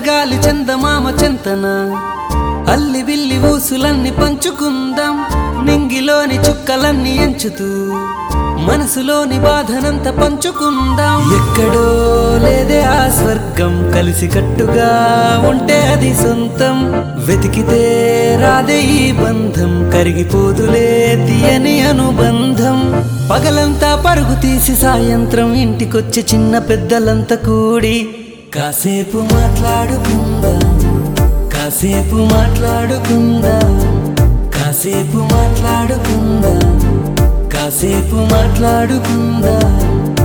చల్లగాలి చందమామ చింతన అల్లి విల్లి ఊసులన్నీ పంచుకుందాం నింగిలోని చుక్కలన్నీ ఎంచుతూ మనసులోని బాధనంత పంచుకుందాం ఎక్కడో లేదే ఆ స్వర్గం కలిసి కట్టుగా ఉంటే అది సొంతం వెతికితే రాదే ఈ బంధం కరిగిపోదులే తీయని అనుబంధం పగలంతా పరుగు తీసి సాయంత్రం ఇంటికొచ్చే చిన్న పెద్దలంతా కూడి కాసేపు మాట్లాడుకుందాం కాసేపు మాట్లాడుకుందాం కాసేపు మాట్లాడుకుందాం కాసేపు మాట్లాడుకుందాం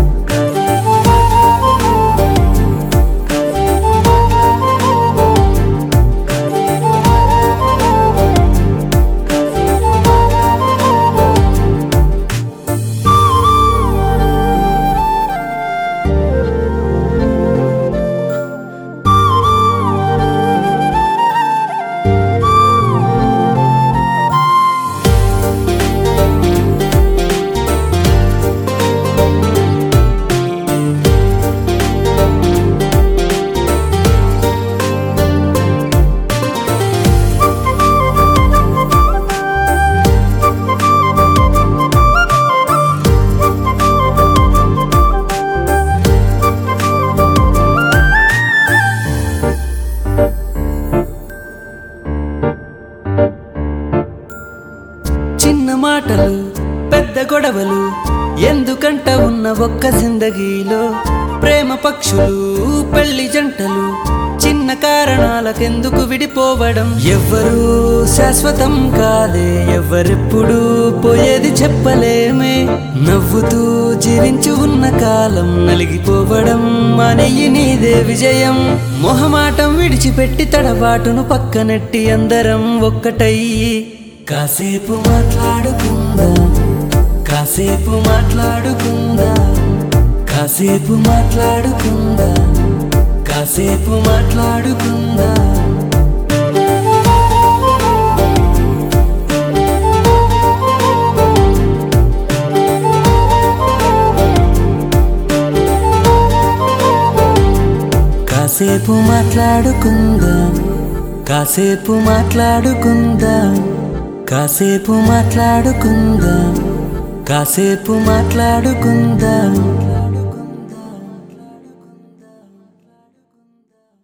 చిన్న మాటలు పెద్ద గొడవలు ఎందుకంట ఉన్న ఒక్క జిందగీలో ప్రేమ పక్షులు పెళ్లి జంటలు చిన్న కారణాలకెందుకు విడిపోవడం ఎవ్వరూ శాశ్వతం కాదే ఎవ్వరెప్పుడు పోయేది చెప్పలేమే నవ్వుతూ జీవించి ఉన్న కాలం నలిగిపోవడం మనయ్యి నీదే విజయం మొహమాటం విడిచిపెట్టి తడబాటును పక్కనెట్టి అందరం ఒక్కటయ్యి కాసేపు మాట్లాడుకుందాం కాసేపు మాట్లాడుకుందాం కాసేపు మాట్లాడుకుందాం కాసేపు మాట్లాడుకుందాం కాసేపు మాట్లాడుకుందాం కాసేపు మాట్లాడుకుందాం కాసేపు మాట్లాడుకుందాం కాసేపు మాట్లాడుకుందాం